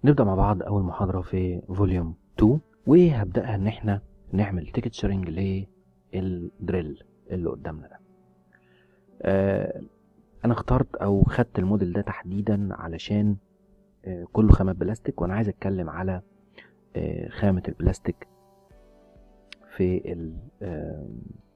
نبدأ مع بعض أول محاضرة في فوليوم 2 وهبدأها إن إحنا نعمل تيكتشرنج للدريل اللي قدامنا ده. آه أنا اخترت أو خدت الموديل ده تحديدا علشان آه كله خامات بلاستيك وأنا عايز أتكلم على آه خامة البلاستيك في ال آه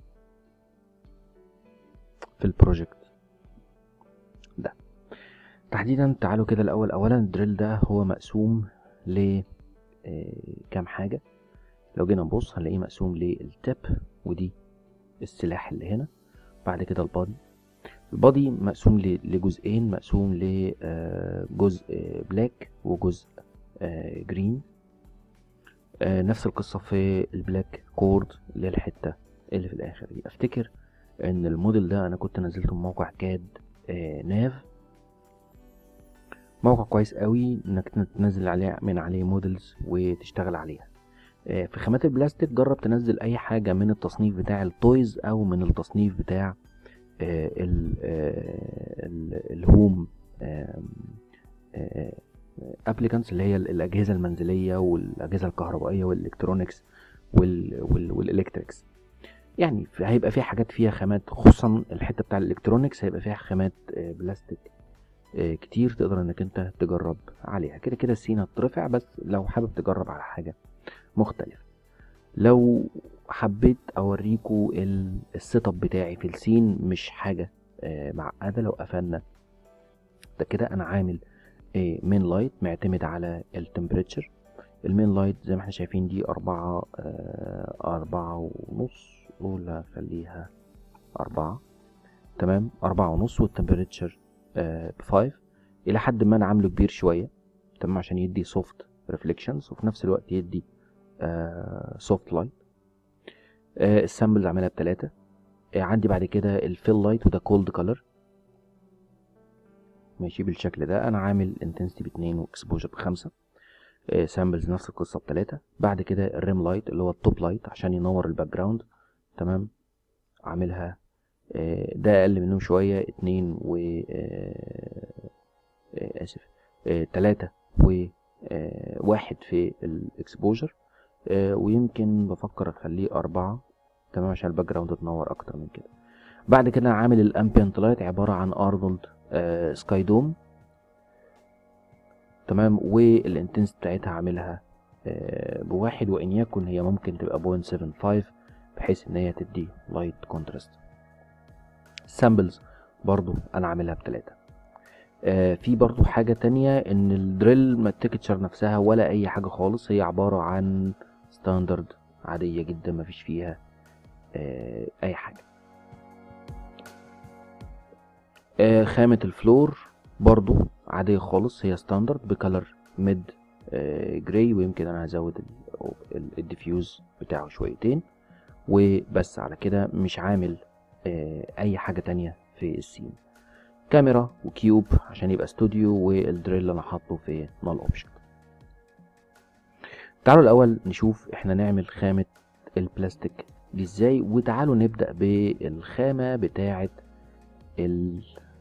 في البروجكت ده تحديدا تعالوا كده الأول أولا الدريل ده هو مقسوم ل كام حاجة لو جينا نبص هنلاقيه مقسوم للتب ودي السلاح اللي هنا بعد كده البادي البادي مقسوم لجزئين مقسوم لجزء بلاك وجزء جرين نفس القصة في البلاك كورد اللي هي الحتة اللي في الآخر دي أفتكر إن الموديل ده أنا كنت نزلته من موقع كاد ناف موقع كويس قوي انك تنزل عليه من عليه موديلز وتشتغل عليها في خامات البلاستيك جرب تنزل اي حاجه من التصنيف بتاع التويز او من التصنيف بتاع الهوم ابليكانتس اللي هي الاجهزه المنزليه والاجهزه الكهربائيه والالكترونكس والالكتريكس يعني هيبقى فيها حاجات فيها خامات خصوصا الحته بتاع الالكترونكس هيبقى فيها خامات بلاستيك كتير تقدر انك انت تجرب عليها كده كده السين هترفع بس لو حابب تجرب على حاجة مختلفة لو حبيت اوريكو السيت اب بتاعي في السين مش حاجة معقدة لو قفلنا ده كده انا عامل مين لايت معتمد على التمبريتشر المين لايت زي ما احنا شايفين دي أربعة أربعة ونص ولا خليها أربعة تمام أربعة ونص والتمبريتشر بفايف الى حد ما انا عامله كبير شويه تمام عشان يدي سوفت ريفليكشنز وفي نفس الوقت يدي سوفت لايت السامبلز عاملها بتلاتة آه عندي بعد كده الفيل لايت وده كولد كولر ماشي بالشكل ده انا عامل انتنسيتي باتنين واكسبوجر بخمسة سامبلز نفس القصة بتلاتة بعد كده الريم لايت اللي هو التوب لايت عشان ينور الباك جراوند تمام عاملها ده اقل منهم شوية اتنين و اسف تلاتة و واحد في الاكسبوجر ويمكن بفكر اخليه اربعة تمام عشان الباك جراوند تنور اكتر من كده بعد كده عامل الامبيانت لايت عبارة عن ارنولد سكاي دوم تمام والانتنس بتاعتها عاملها بواحد وان يكن هي ممكن تبقى بوينت سفن فايف بحيث ان هي تدي لايت كونتراست السامبلز برضو انا عاملها بتلاتة آه في برضو حاجة تانية ان الدريل ما التكتشر نفسها ولا اي حاجة خالص هي عبارة عن ستاندرد عادية جدا مفيش فيها آه اي حاجة آه خامة الفلور برضو عادية خالص هي ستاندرد بكالر ميد آه جراي ويمكن انا هزود الديفيوز بتاعه شويتين وبس على كده مش عامل اي حاجة تانية في السين كاميرا وكيوب عشان يبقى استوديو والدريل اللي انا حاطه في نال اوبشن تعالوا الاول نشوف احنا نعمل خامة البلاستيك دي ازاي وتعالوا نبدأ بالخامة بتاعة ال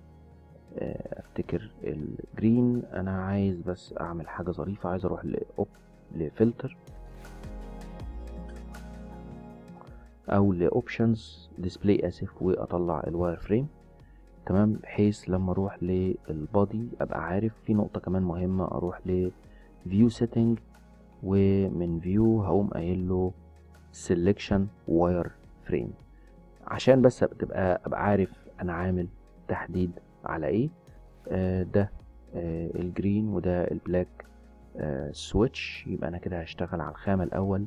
افتكر الجرين انا عايز بس اعمل حاجة ظريفة عايز اروح لأوب لفلتر او لاوبشنز ديسبلاي اسف واطلع الواير فريم تمام بحيث لما اروح للبادي ابقى عارف في نقطة كمان مهمة اروح لفيو سيتنج ومن فيو هقوم قايل له سيلكشن واير فريم عشان بس تبقى ابقى عارف انا عامل تحديد على ايه آه ده آه الجرين وده البلاك آه سويتش يبقى انا كده هشتغل على الخامة الاول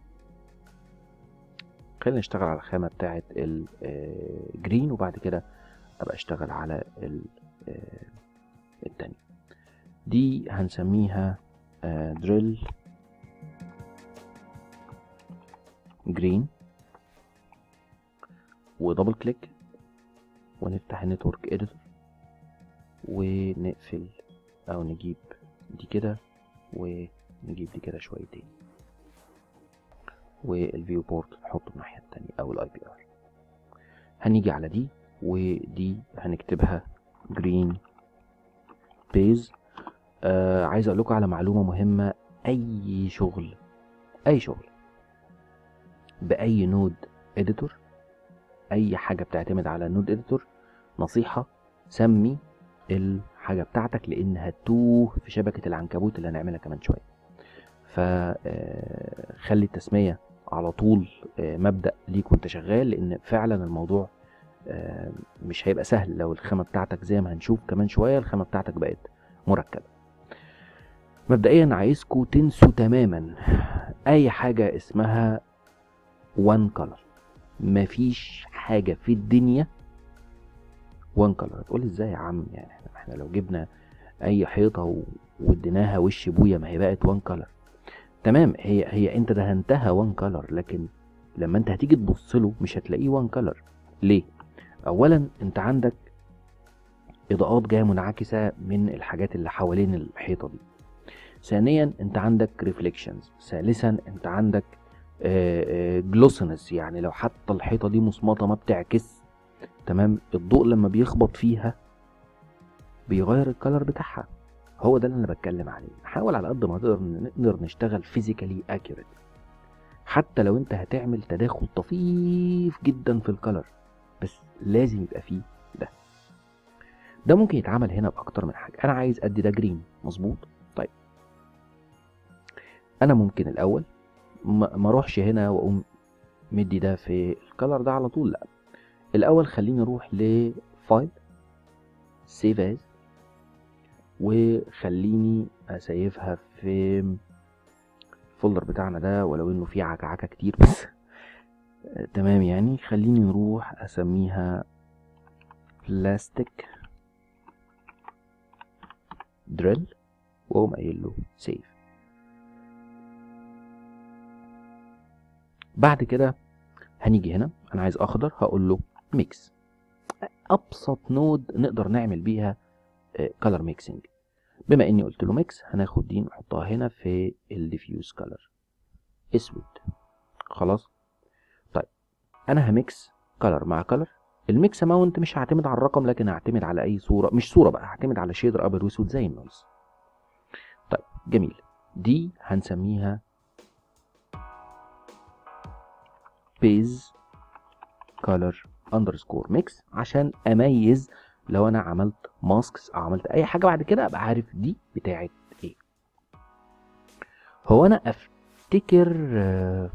خلينا نشتغل على الخامة بتاعة الجرين وبعد كده ابقى اشتغل على التانية دي هنسميها دريل جرين ودبل كليك ونفتح النتورك اديتور ونقفل او نجيب دي كده ونجيب دي كده شويتين والفيو بورت نحطه الناحية التانية او الاي بي ار هنيجي على دي ودي هنكتبها جرين بيز آه عايز اقول لكم على معلومه مهمه اي شغل اي شغل باي نود اديتور اي حاجه بتعتمد على نود اديتور نصيحه سمي الحاجه بتاعتك لان هتوه في شبكه العنكبوت اللي هنعملها كمان شويه فخلي التسميه على طول آه، مبدا ليك وانت شغال لان فعلا الموضوع آه، مش هيبقى سهل لو الخامه بتاعتك زي ما هنشوف كمان شويه الخامه بتاعتك بقت مركبه مبدئيا عايزكم تنسوا تماما اي حاجه اسمها وان كولر مفيش حاجه في الدنيا وان كولر تقول ازاي يا عم يعني احنا احنا لو جبنا اي حيطه و- واديناها وش بويا ما هي بقت وان كولر تمام هي هي انت دهنتها وان كولر لكن لما انت هتيجي تبص له مش هتلاقيه وان كولر ليه اولا انت عندك اضاءات جايه منعكسه من الحاجات اللي حوالين الحيطه دي ثانيا انت عندك ريفليكشنز ثالثا انت عندك جلوسنس يعني لو حتى الحيطه دي مصمطه ما بتعكس تمام الضوء لما بيخبط فيها بيغير الكلر بتاعها هو ده اللي انا بتكلم عليه حاول على قد ما نقدر نقدر نشتغل فيزيكالي اكيوريت حتى لو انت هتعمل تداخل طفيف جدا في الكلر بس لازم يبقى فيه ده ده ممكن يتعمل هنا باكتر من حاجه انا عايز ادي ده جرين مظبوط طيب انا ممكن الاول ما ما اروحش هنا واقوم مدي ده في الكلر ده على طول لا الاول خليني اروح لفايل سيف از وخليني اسيفها في الفولدر بتاعنا ده ولو انه فيه عكعكه كتير بس آه، تمام يعني خليني نروح اسميها بلاستيك دريل واقوم قايل له سيف بعد كده هنيجي هنا انا عايز اخضر هقول له ميكس ابسط نود نقدر نعمل بيها كلر ميكسنج بما اني قلت له ميكس هناخد دي نحطها هنا في الديفيوز كلر اسود خلاص طيب انا هميكس كلر مع كلر الميكس اماونت مش هعتمد على الرقم لكن هعتمد على اي صوره مش صوره بقى هعتمد على شيدر ابيض واسود زي النويز طيب جميل دي هنسميها بيز كولر اندرسكور ميكس عشان اميز لو انا عملت ماسكس او عملت اي حاجه بعد كده ابقى عارف دي بتاعت ايه هو انا افتكر آه،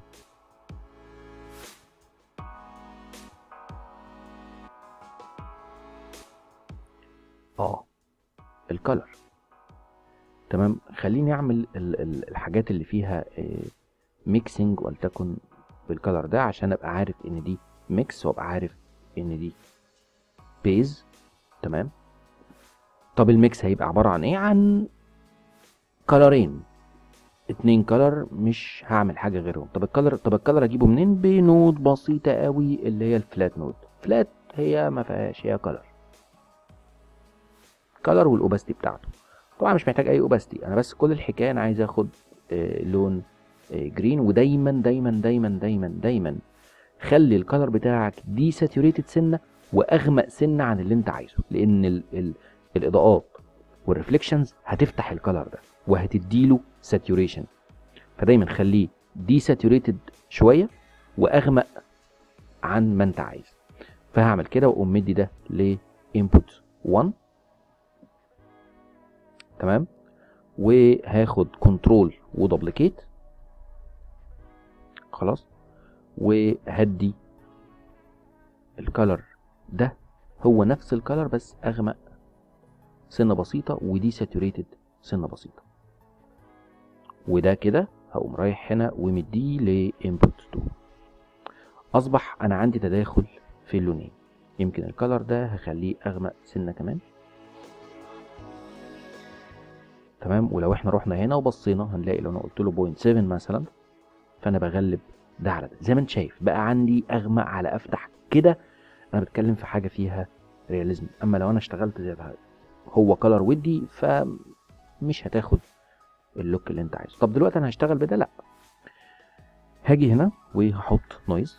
اه الكلر تمام خليني اعمل ال- ال- الحاجات اللي فيها ميكسنج ولتكن بالكلر ده عشان ابقى عارف ان دي ميكس وابقى عارف ان دي بيز تمام طب الميكس هيبقى عبارة عن ايه عن كلرين اتنين كلر مش هعمل حاجة غيرهم طب الكلر طب الكلر اجيبه منين بنود بسيطة قوي اللي هي الفلات نود فلات هي ما فيهاش هي كلر كلر والاوباستي بتاعته طبعا مش محتاج اي اوباستي انا بس كل الحكايه انا عايز اخد آه، لون آه، جرين ودايما دايما دايما دايما دايما خلي الكلر بتاعك دي ساتوريتد سنه واغمق سنه عن اللي انت عايزه لان ال ال الاضاءات والريفليكشنز هتفتح الكلر ده وهتديله ساتوريشن فدايما خليه دي ساتوريتد شويه واغمق عن ما انت عايز فهعمل كده واقوم مدي ده ل input 1 تمام وهاخد كنترول ودبليكيت خلاص وهدي الكالر ده هو نفس الكالر بس اغمق سنه بسيطه ودي ساتوريتد سنه بسيطه وده كده هقوم رايح هنا ومديه لانبوت 2 اصبح انا عندي تداخل في اللونين يمكن الكالر ده هخليه اغمق سنه كمان تمام ولو احنا رحنا هنا وبصينا هنلاقي لو انا قلت له 0.7 مثلا فانا بغلب ده على ده زي ما انت شايف بقى عندي اغمق على افتح كده انا بتكلم في حاجه فيها رياليزم اما لو انا اشتغلت زي ده هو كلر ودي فمش هتاخد اللوك اللي انت عايزه طب دلوقتي انا هشتغل بده لا هاجي هنا وهحط نويز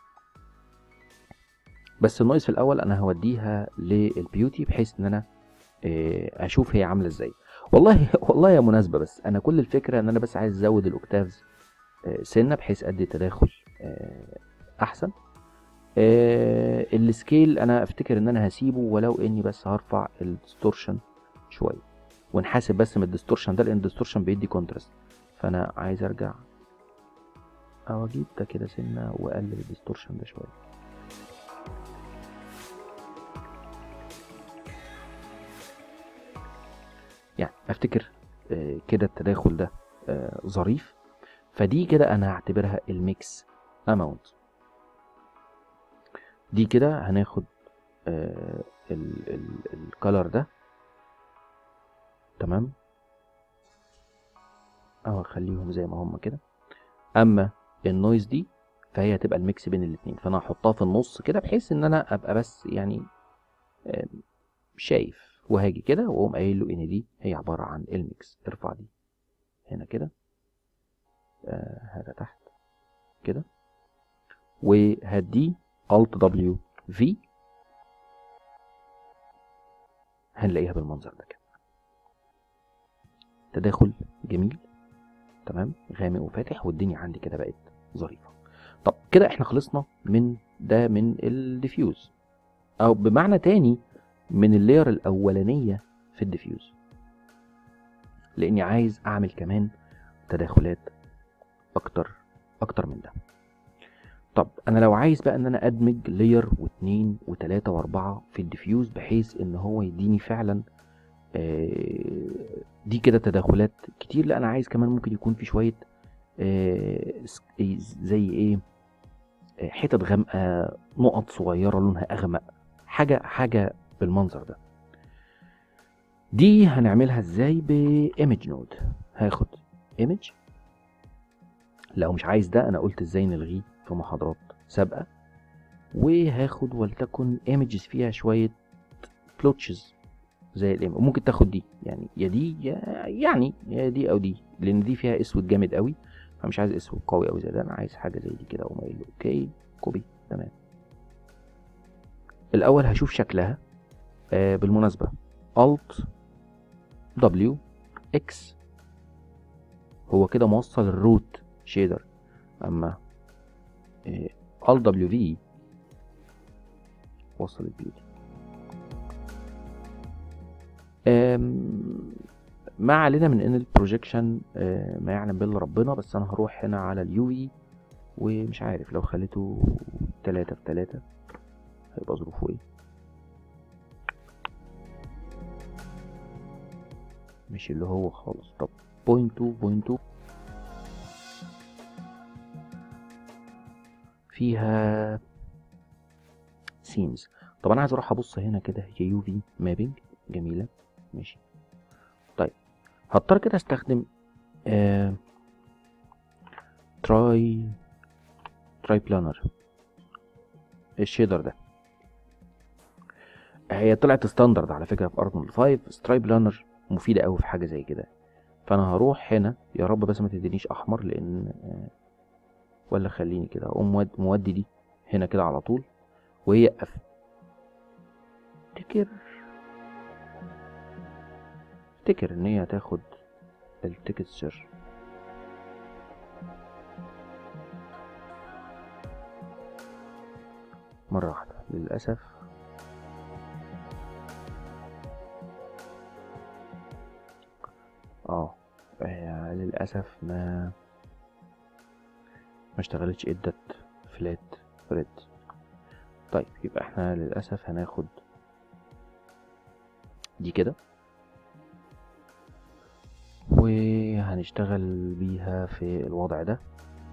بس النويز في الاول انا هوديها للبيوتي بحيث ان انا آه، اشوف هي عامله ازاي والله والله يا مناسبه بس انا كل الفكره ان انا بس عايز ازود الاوكتافز آه، سنه بحيث ادي تداخل آه، احسن آه، السكيل انا افتكر ان انا هسيبه ولو اني بس هرفع الديستورشن شويه ونحاسب بس من الديستورشن ده لان الديستورشن بيدي كونتراست فانا عايز ارجع او اجيب ده كده سنه واقلل الديستورشن ده شويه يعني افتكر آه، كده التداخل ده آه، ظريف فدي كده انا هعتبرها الميكس اماونت دي كده هناخد الكالر ده تمام او اخليهم زي ما هم كده اما النويز دي فهي هتبقى الميكس بين الاتنين فانا هحطها في النص كده بحيث ان انا ابقى بس يعني آم، شايف وهاجي كده واقوم قايل له ان دي هي عباره عن الميكس ارفع دي هنا كده آه هذا تحت كده وهدي Alt W V هنلاقيها بالمنظر ده كده تداخل جميل تمام غامق وفاتح والدنيا عندي كده بقت ظريفه طب كده احنا خلصنا من ده من الديفيوز او بمعنى تاني من اللاير الاولانيه في الديفيوز لاني عايز اعمل كمان تداخلات اكتر اكتر من ده طب انا لو عايز بقى ان انا ادمج لاير واثنين وثلاثة واربعة في الديفيوز بحيث ان هو يديني فعلا آه، دي كده تداخلات كتير لا انا عايز كمان ممكن يكون في شوية آه، س- إيه زي ايه آه، حتت غامقة نقط صغيرة لونها اغمق حاجة حاجة بالمنظر ده دي هنعملها ازاي بايمج نود هاخد ايمج لو مش عايز ده انا قلت ازاي نلغيه في محاضرات سابقة وهاخد ولتكن ايمجز فيها شوية بلوتشز زي الام وممكن تاخد دي يعني يا دي يا يعني يا دي او دي لان دي فيها اسود جامد قوي فمش عايز اسود قوي قوي زي ده انا عايز حاجه زي دي كده اقوم قايل له اوكي كوبي تمام الاول هشوف شكلها آه بالمناسبه Alt W X هو كده موصل الروت شيدر اما آه Alt W V وصل البيوتي آم، ما علينا من ان البروجيكشن ما يعلم به الا ربنا بس انا هروح هنا على اليو في ومش عارف لو خليته تلاتة في تلاتة هيبقى ظروفه ايه مش اللي هو خالص طب بوينت تو بوينت تو فيها سيمز طب انا عايز اروح ابص هنا كده هي يو في مابينج جميله ماشي طيب هضطر كده استخدم آه تراي تراي بلانر الشيدر ده هي طلعت ستاندرد على فكره في ارنولد 5 ستراي بلانر مفيده قوي في حاجه زي كده فانا هروح هنا يا رب بس ما تدينيش احمر لان آه ولا خليني كده اقوم مود- مودي دي هنا كده على طول ويقف افتكر افتكر ان هي هتاخد التكستشر مرة واحدة للأسف اه هي للأسف ما ما اشتغلتش ادت فلات ريد طيب يبقى احنا للأسف هناخد دي كده وهنشتغل بيها في الوضع ده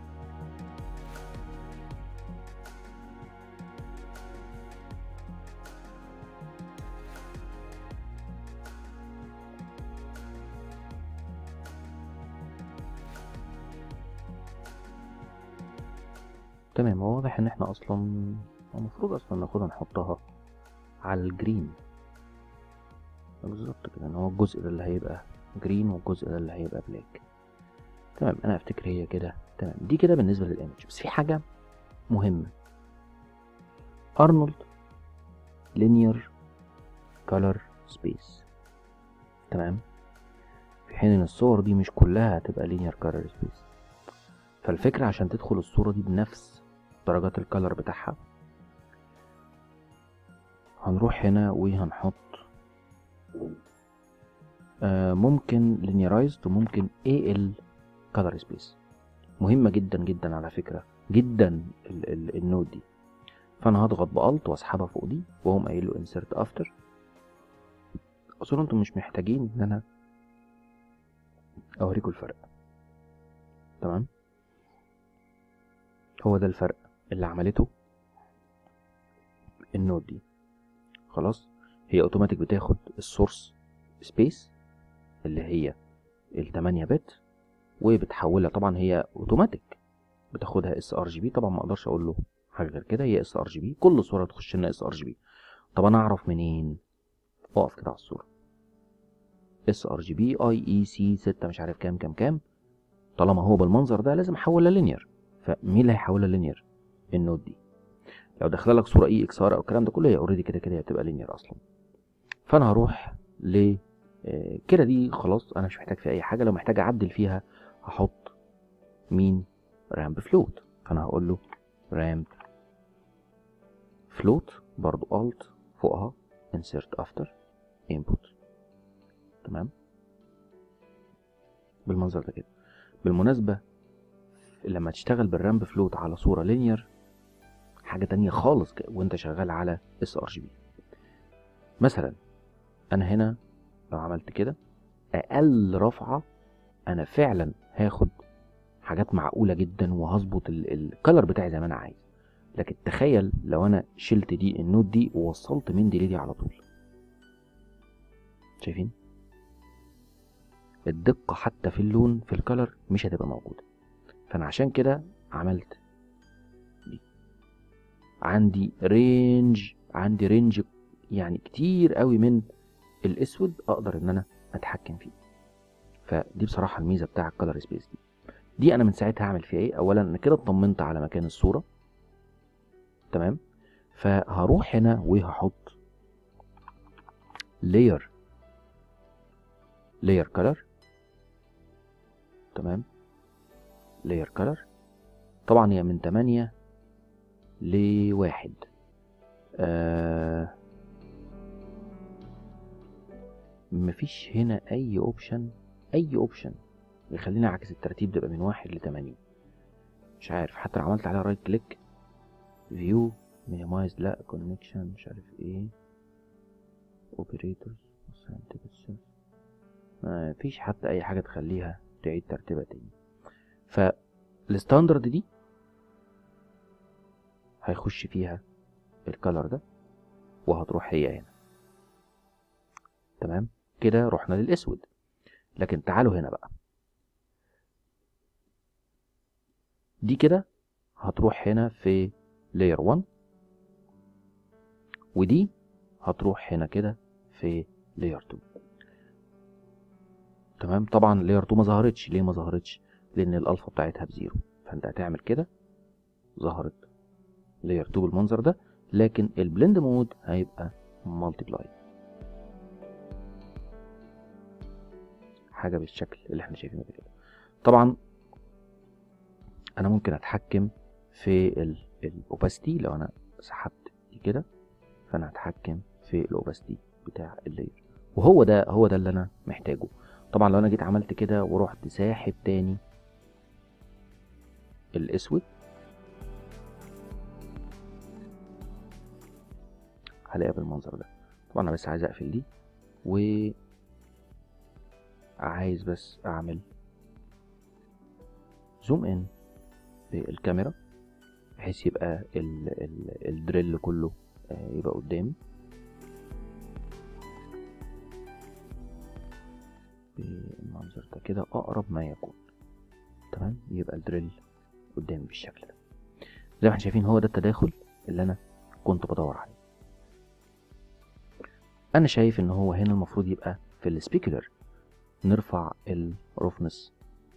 تمام هو واضح ان احنا اصلا المفروض اصلا ناخدها نحطها على الجرين بالظبط كده ان هو الجزء ده اللي هيبقى جرين والجزء ده اللي هيبقى بلاك تمام انا افتكر هي كده تمام دي كده بالنسبه للايمج بس في حاجه مهمه ارنولد لينير كولر سبيس تمام في حين ان الصور دي مش كلها هتبقى linear color space فالفكرة عشان تدخل الصورة دي بنفس درجات الكالر بتاعها هنروح هنا وهنحط آه ممكن linearized وممكن AL color space مهمة جدا جدا على فكرة جدا ال ال النود دي فانا هضغط بألت واسحبها فوق دي واقوم قايل له insert after اصلا انتم مش محتاجين ان انا اوريكم الفرق تمام هو ده الفرق اللي عملته النود دي خلاص هي اوتوماتيك بتاخد السورس سبيس اللي هي ال 8 بت وبتحولها طبعا هي اوتوماتيك بتاخدها اس ار جي بي طبعا ما اقدرش اقول له حاجه غير كده هي اس ار جي بي كل صوره تخش لنا اس ار جي بي طب انا اعرف منين اقف كده على الصوره اس ار جي بي اي اي سي 6 مش عارف كام كام كام طالما هو بالمنظر ده لازم احولها لينير فمين اللي هيحولها لينير النود دي لو داخله لك صوره اي اكس ار او الكلام ده كله هي اوريدي كده كده هي بتبقى لينير اصلا فانا هروح ل آه، كده دي خلاص انا مش محتاج فيها اي حاجه لو محتاج اعدل فيها هحط مين رامب فلوت فانا هقول له رامب فلوت برضو الت فوقها insert after input تمام بالمنظر ده كده بالمناسبة لما تشتغل بالرامب فلوت على صورة لينير حاجة تانية خالص ك- وانت شغال على اس ار جي بي مثلا انا هنا لو عملت كده اقل رفعة انا فعلا هاخد حاجات معقولة جدا وهظبط الكالر بتاعي زي ما انا عايز لكن تخيل لو انا شلت دي النود دي ووصلت من دي لدي على طول شايفين الدقة حتى في اللون في الكالر مش هتبقى موجودة فانا عشان كده عملت دي عندي رينج عندي رينج يعني كتير قوي من الاسود اقدر ان انا اتحكم فيه فدي بصراحة الميزة بتاع الكالر سبيس دي دي انا من ساعتها هعمل فيها ايه اولا انا كده اطمنت على مكان الصورة تمام فهروح هنا وهحط layer layer color تمام layer color طبعا هي من 8 لواحد آه مفيش هنا اي اوبشن اي اوبشن يخليني اعكس الترتيب ده يبقى من واحد لتمانين مش عارف حتى لو عملت عليها رايت كليك فيو مينيمايز لا كونكشن مش عارف ايه اوبريتورز ما فيش حتى اي حاجه تخليها تعيد ترتيبها تاني فالستاندرد دي هيخش فيها الكالر ده وهتروح هي هنا تمام كده رحنا للاسود لكن تعالوا هنا بقى دي كده هتروح هنا في layer 1 ودي هتروح هنا كده في layer 2 تمام طبعا layer 2 ما ظهرتش ليه ما ظهرتش لان الالفا بتاعتها بزيرو فانت هتعمل كده ظهرت layer 2 بالمنظر ده لكن البلند مود هيبقى مالتيبلاي حاجه بالشكل اللي احنا شايفينه ده كده طبعا انا ممكن اتحكم في الاوباستي لو انا سحبت دي كده فانا هتحكم في الاوباستي بتاع اللاير وهو ده هو ده اللي انا محتاجه طبعا لو انا جيت عملت كده ورحت ساحب تاني الاسود هلاقيها بالمنظر ده طبعا انا بس عايز اقفل دي و عايز بس اعمل زوم ان بالكاميرا بحيث يبقى ال ال الدريل كله آه، يبقى قدامي بالمنظر ده كده اقرب ما يكون تمام يبقى الدريل قدامي بالشكل ده زي ما احنا شايفين هو ده التداخل اللي انا كنت بدور عليه انا شايف ان هو هنا المفروض يبقى في السبيكولر نرفع الرفنس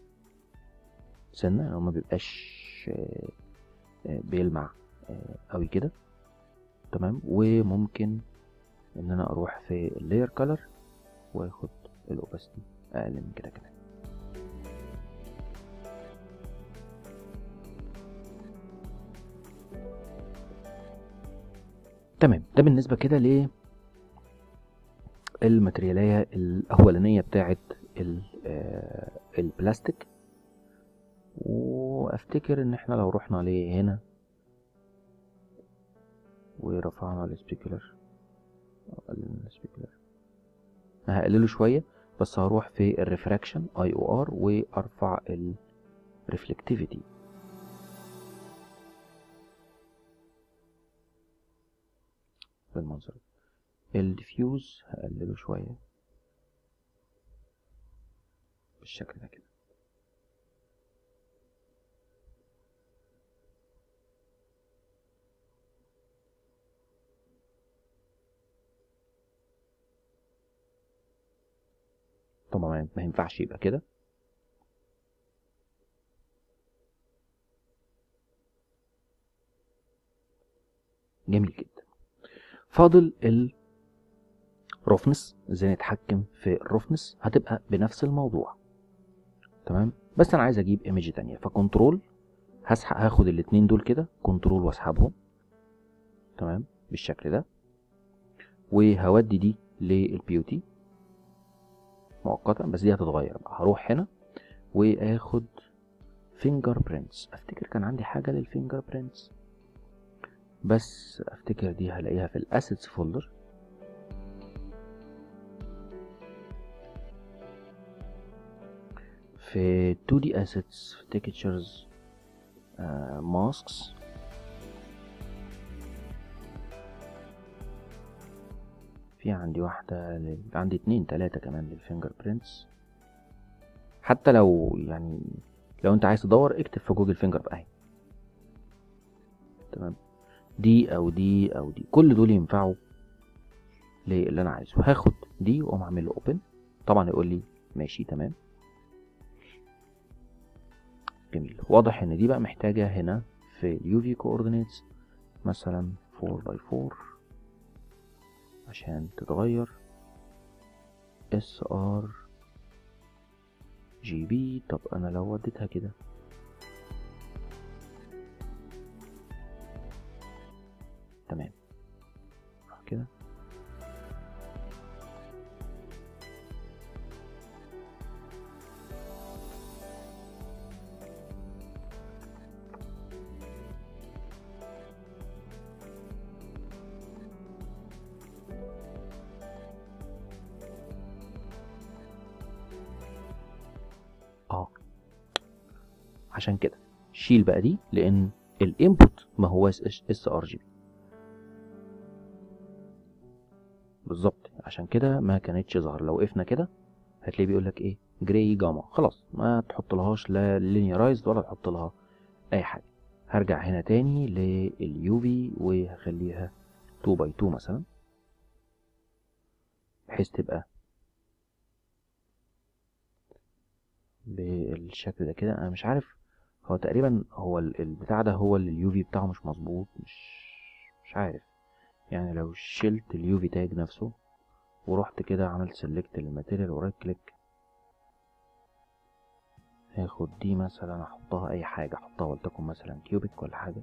سنة لو ما بيبقاش آه، آه، بيلمع آه، قوي كده تمام وممكن ان انا اروح في اللاير كولر واخد الاوباستي اقل من كده كمان تمام ده بالنسبه كده ل الماتريالية الأولانية بتاعت ال- آه، البلاستيك وافتكر ان احنا لو رحنا لهنا ورفعنا السبيكولر قللنا السبيكولر هقلله شوية بس هروح في الريفراكشن اي او ار وارفع الريفلكتيفيتي بالمنظر ده الديفيوز هقلله شوية بالشكل ده كده طبعا ما- ما ينفعش يبقى كده جميل جدا فاضل الرفنس ازاي نتحكم في الرفنس هتبقى بنفس الموضوع تمام بس انا عايز اجيب ايمج تانية فكنترول هسحب هاخد الاتنين دول كده كنترول واسحبهم تمام بالشكل ده وهودي دي للبيوتي مؤقتا بس دي هتتغير بقى هروح هنا واخد فينجر برينتس افتكر كان عندي حاجه للفينجر برينتس بس افتكر دي هلاقيها في الاسيتس فولدر في 2D assets في textures آه masks في عندي واحدة لل... عندي اتنين تلاتة كمان للفينجر برينتس حتى لو يعني لو انت عايز تدور اكتب في جوجل فينجر اهي تمام دي او دي او دي كل دول ينفعوا للي انا عايزه هاخد دي واقوم اعمل له اوبن طبعا يقول لي ماشي تمام جميل واضح ان دي بقى محتاجة هنا في اليو في coordinates مثلا 4 by 4 عشان تتغير اس ار جي بي طب انا لو وديتها كده تمام كده اه عشان كده شيل بقى دي لان الانبوت ما هو اس ار جي بي بالظبط عشان كده ما كانتش ظاهره لو وقفنا كده هتلاقيه بيقول لك ايه جراي جاما خلاص ما تحط لهاش لا لينيرايزد ولا تحط لها اي حاجه هرجع هنا تاني لليو في وهخليها 2 باي 2 مثلا بحيث تبقى بالشكل ده كده انا مش عارف هو تقريبا هو ال- البتاع ده هو اللي اليو في بتاعه مش مظبوط مش مش عارف يعني لو شلت اليو في تاج نفسه ورحت كده عملت سيلكت للماتيريال ورايت كليك هاخد دي مثلا احطها اي حاجه احطها ولتكن مثلا كيوبيك ولا حاجه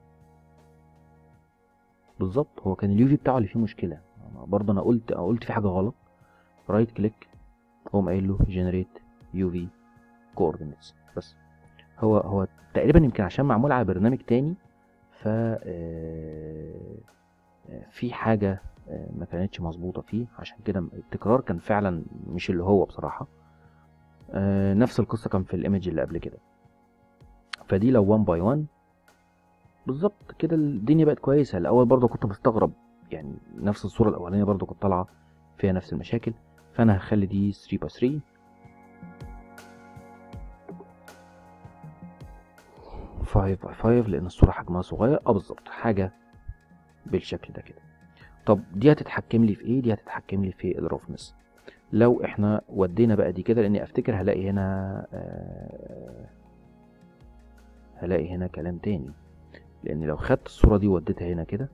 بالظبط هو كان اليو في بتاعه اللي فيه مشكله برضه انا قلت أنا قلت في حاجه غلط رايت كليك اقوم قايل له جنريت يو في كوردينيتس بس هو هو تقريبا يمكن عشان معمول على برنامج تاني ف آه، آه، في حاجة آه، ما كانتش مظبوطة فيه عشان كده التكرار كان فعلا مش اللي هو بصراحة آه، نفس القصة كان في الايمج اللي قبل كده فدي لو 1 باي 1 بالظبط كده الدنيا بقت كويسة الأول برضه كنت مستغرب يعني نفس الصورة الأولانية برضه كانت طالعة فيها نفس المشاكل فأنا هخلي دي 3 باي 3 5 باي 5 لان الصوره حجمها صغير اه بالظبط حاجه بالشكل ده كده طب دي هتتحكم لي في ايه دي هتتحكم لي في الرفنس لو احنا ودينا بقى دي كده لاني افتكر هلاقي هنا آه هلاقي هنا كلام تاني لان لو خدت الصوره دي وديتها هنا كده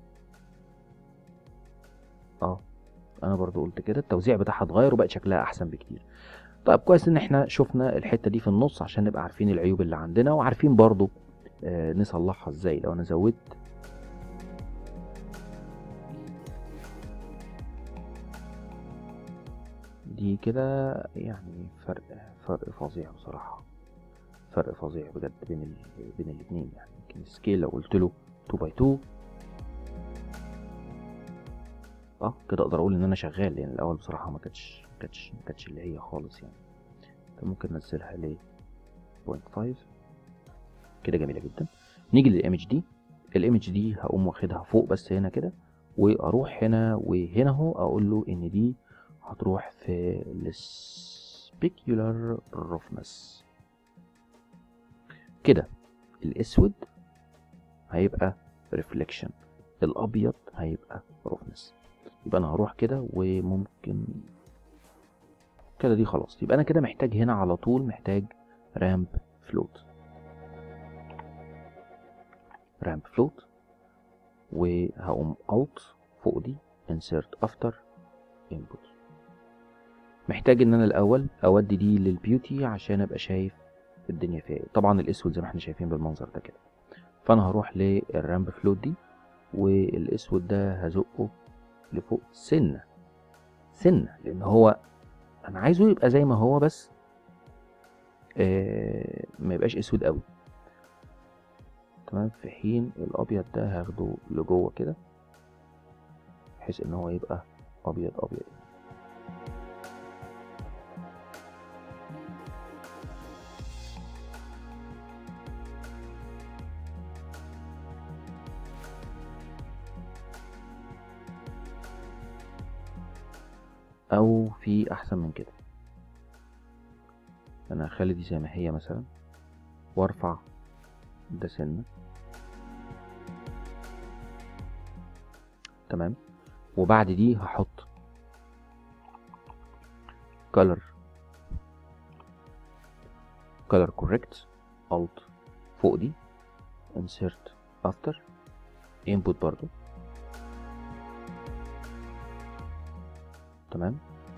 اه انا برضو قلت كده التوزيع بتاعها اتغير وبقت شكلها احسن بكتير طيب كويس ان احنا شفنا الحته دي في النص عشان نبقى عارفين العيوب اللي عندنا وعارفين برضو آه نصلحها ازاي لو انا زودت دي كده يعني فرق فرق فظيع بصراحة فرق فظيع بجد بين ال... بين الاتنين يعني يمكن السكيل لو قلت له 2 باي 2 اه كده اقدر اقول ان انا شغال لان الاول بصراحة ما كانتش ما كانتش ما كانتش اللي هي خالص يعني فممكن ننزلها ل 0.5 كده جميلة جدا نيجي للايمج دي الايمج دي هقوم واخدها فوق بس هنا كده واروح هنا وهنا اهو اقول له ان دي هتروح في السبيكيولار roughness كده الاسود هيبقى ريفليكشن الابيض هيبقى roughness يبقى انا هروح كده وممكن كده دي خلاص يبقى انا كده محتاج هنا على طول محتاج رامب فلوت رامب فلوت وهقوم alt فوق دي insert after input محتاج ان انا الاول اودي دي للبيوتي عشان ابقى شايف الدنيا فيها ايه طبعا الاسود زي ما احنا شايفين بالمنظر ده كده فانا هروح للرامب فلوت دي والاسود ده هزقه لفوق سنه سنه لان هو انا عايزه يبقى زي ما هو بس آه ما يبقاش اسود قوي تمام في حين الابيض ده هاخده لجوه كده بحيث ان هو يبقى ابيض ابيض او في احسن من كده انا هخلي دي زي ما هي مثلا وارفع ده سنة تمام وبعد دي هحط color color correct alt فوق دي insert after input برضو تمام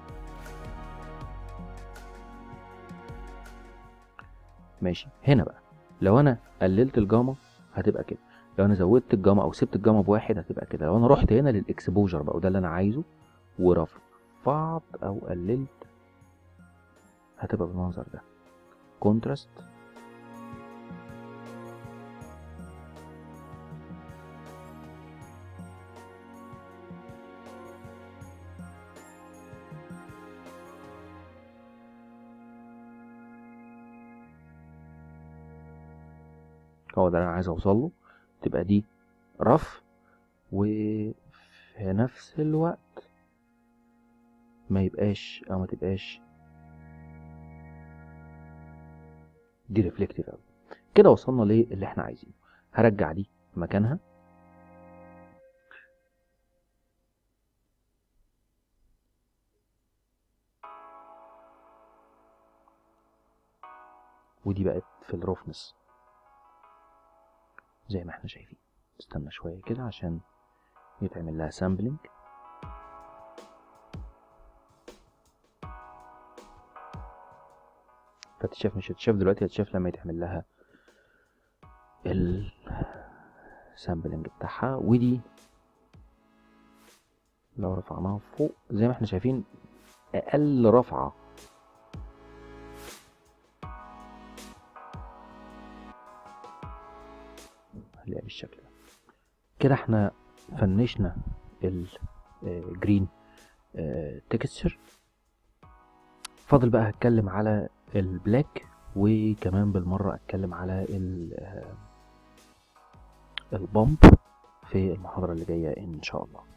ماشي هنا بقى لو انا قللت الجاما هتبقى كده لو انا زودت الجاما او سبت الجاما بواحد هتبقى كده لو انا رحت هنا للاكسبوجر بقى وده اللي انا عايزه ورفعت او قللت هتبقى بالمنظر ده كونتراست هو ده اللي انا عايز اوصل له تبقى دي رف وفي نفس الوقت ما يبقاش او ما تبقاش دي ريفلكتيف قوي كده وصلنا للي احنا عايزينه هرجع دي مكانها ودي بقت في الروفنس زي ما احنا شايفين استنى شوية كده عشان يتعمل لها سامبلينج فتتشاف مش هتشاف دلوقتي هتشاف لما يتعمل لها السامبلينج بتاعها ودي لو رفعناها فوق زي ما احنا شايفين اقل رفعه هنلاقيها بالشكل ده كده احنا فنشنا الجرين تكستشر فاضل بقى هتكلم على البلاك وكمان بالمرة اتكلم على البامب في المحاضرة اللي جاية ان شاء الله